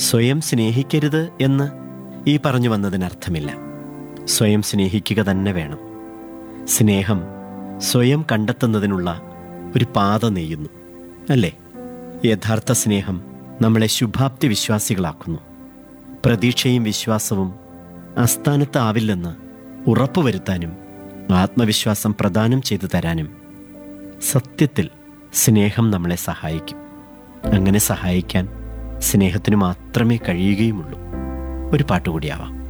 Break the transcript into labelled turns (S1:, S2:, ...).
S1: സ്വയം സ്നേഹിക്കരുത് എന്ന് ഈ പറഞ്ഞു വന്നതിനർത്ഥമില്ല സ്വയം സ്നേഹിക്കുക തന്നെ വേണം സ്നേഹം സ്വയം കണ്ടെത്തുന്നതിനുള്ള ഒരു പാത നെയ്യുന്നു അല്ലേ യഥാർത്ഥ സ്നേഹം നമ്മളെ ശുഭാപ്തി വിശ്വാസികളാക്കുന്നു പ്രതീക്ഷയും വിശ്വാസവും അസ്ഥാനത്താവില്ലെന്ന് ഉറപ്പുവരുത്താനും ആത്മവിശ്വാസം പ്രദാനം ചെയ്തു തരാനും സത്യത്തിൽ സ്നേഹം നമ്മളെ സഹായിക്കും അങ്ങനെ സഹായിക്കാൻ സ്നേഹത്തിന് മാത്രമേ കഴിയുകയുമുള്ളൂ ഒരു പാട്ടുകൂടിയാവാം